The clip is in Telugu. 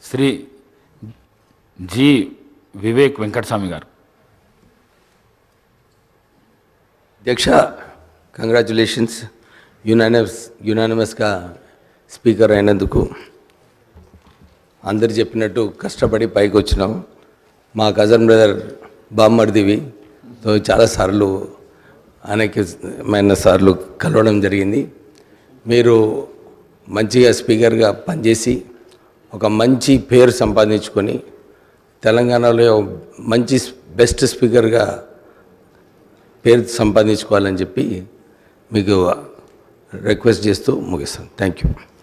శ్రీ జి వివేక్ వెంకటస్వామి గారు అధ్యక్ష కంగ్రాచులేషన్స్ యునానిమస్ యునానిమస్గా స్పీకర్ అయినందుకు అందరు చెప్పినట్టు కష్టపడి పైకి వచ్చినాం మా కజన్ బ్రదర్ బామ్మర్దివి సో చాలాసార్లు అనేకమైన సార్లు కలవడం జరిగింది మీరు మంచిగా స్పీకర్గా పనిచేసి ఒక మంచి పేరు సంపాదించుకొని తెలంగాణలో మంచి బెస్ట్ స్పీకర్గా పేరు సంపాదించుకోవాలని చెప్పి మీకు రిక్వెస్ట్ చేస్తూ ముగిస్తాను థ్యాంక్ యూ